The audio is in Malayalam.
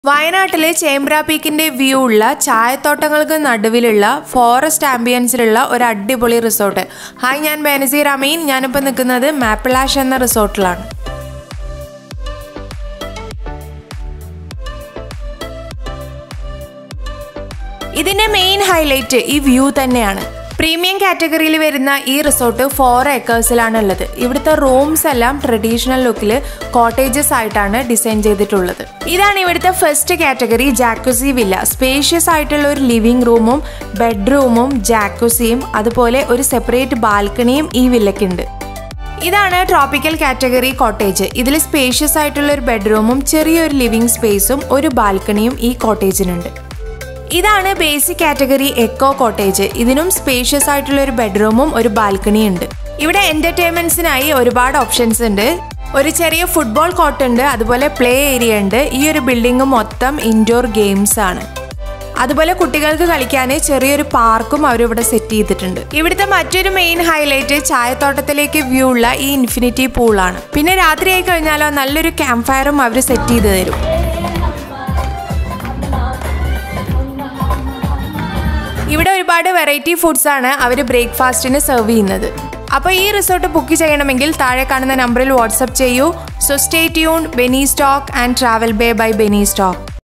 വയനാട്ടിലെ ചേമ്പ്ര പീക്കിന്റെ വ്യൂ ഉള്ള ചായത്തോട്ടങ്ങൾക്ക് നടുവിലുള്ള ഫോറസ്റ്റ് ആംബിയൻസിലുള്ള ഒരു അടിപൊളി റിസോർട്ട് ഹായ് ഞാൻ ബെനസീർ അമീൻ ഞാനിപ്പോൾ നിൽക്കുന്നത് മാപ്പിളാഷ് എന്ന റിസോർട്ടിലാണ് ഇതിന്റെ മെയിൻ ഹൈലൈറ്റ് ഈ വ്യൂ തന്നെയാണ് പ്രീമിയം കാറ്റഗറിയിൽ വരുന്ന ഈ റിസോർട്ട് ഫോർ ഏക്കേഴ്സിലാണ് ഉള്ളത് ഇവിടുത്തെ റൂംസ് എല്ലാം ട്രഡീഷണൽ ലുക്കിൽ കോട്ടേജസ് ആയിട്ടാണ് ഡിസൈൻ ചെയ്തിട്ടുള്ളത് ഇതാണ് ഇവിടുത്തെ first category jacuzzi villa spacious ആയിട്ടുള്ള ഒരു ലിവിംഗ് റൂമും ബെഡ്റൂമും ജാക്കുസിയും അതുപോലെ ഒരു സെപ്പറേറ്റ് ബാൽക്കണിയും ഈ വില്ലയ്ക്കുണ്ട് ഇതാണ് ട്രോപ്പിക്കൽ കാറ്റഗറി കോട്ടേജ് ഇതിൽ സ്പേഷ്യസ് ആയിട്ടുള്ള ഒരു ബെഡ്റൂമും ചെറിയൊരു ലിവിംഗ് സ്പേസും ഒരു ബാൽക്കണിയും ഈ കോട്ടേജിനുണ്ട് ഇതാണ് ബേസിക് കാറ്റഗറി എക്കോ കോട്ടേജ് ഇതിനും സ്പേഷ്യസ് ആയിട്ടുള്ള ഒരു ബെഡ്റൂമും ഒരു ബാൽക്കണിയും ഉണ്ട് ഇവിടെ എന്റർടൈൻമെന്റ്സിനായി ഒരുപാട് ഓപ്ഷൻസ് ഉണ്ട് ഒരു ചെറിയ ഫുട്ബോൾ കോർട്ട് ഉണ്ട് അതുപോലെ പ്ലേ ഏരിയ ഉണ്ട് ഈ ഒരു ബിൽഡിംഗ് മൊത്തം ഇൻഡോർ ഗെയിംസ് ആണ് അതുപോലെ കുട്ടികൾക്ക് കളിക്കാൻ ചെറിയൊരു പാർക്കും അവരിവിടെ സെറ്റ് ചെയ്തിട്ടുണ്ട് ഇവിടുത്തെ മറ്റൊരു മെയിൻ ഹൈലൈറ്റ് ചായത്തോട്ടത്തിലേക്ക് വ്യൂ ഉള്ള ഈ ഇൻഫിനിറ്റി പൂളാണ് പിന്നെ രാത്രിയായി കഴിഞ്ഞാലോ നല്ലൊരു ക്യാമ്പ് ഫയറും അവർ സെറ്റ് ചെയ്ത് തരും ഇവിടെ ഒരുപാട് വെറൈറ്റി ഫുഡ്സ് ആണ് അവർ ബ്രേക്ക്ഫാസ്റ്റിന് സെർവ് ചെയ്യുന്നത് അപ്പോൾ ഈ റിസോർട്ട് ബുക്ക് ചെയ്യണമെങ്കിൽ താഴെ കാണുന്ന നമ്പറിൽ വാട്സപ്പ് ചെയ്യൂ so stay tune Benny stock and travel bye bye Benny stock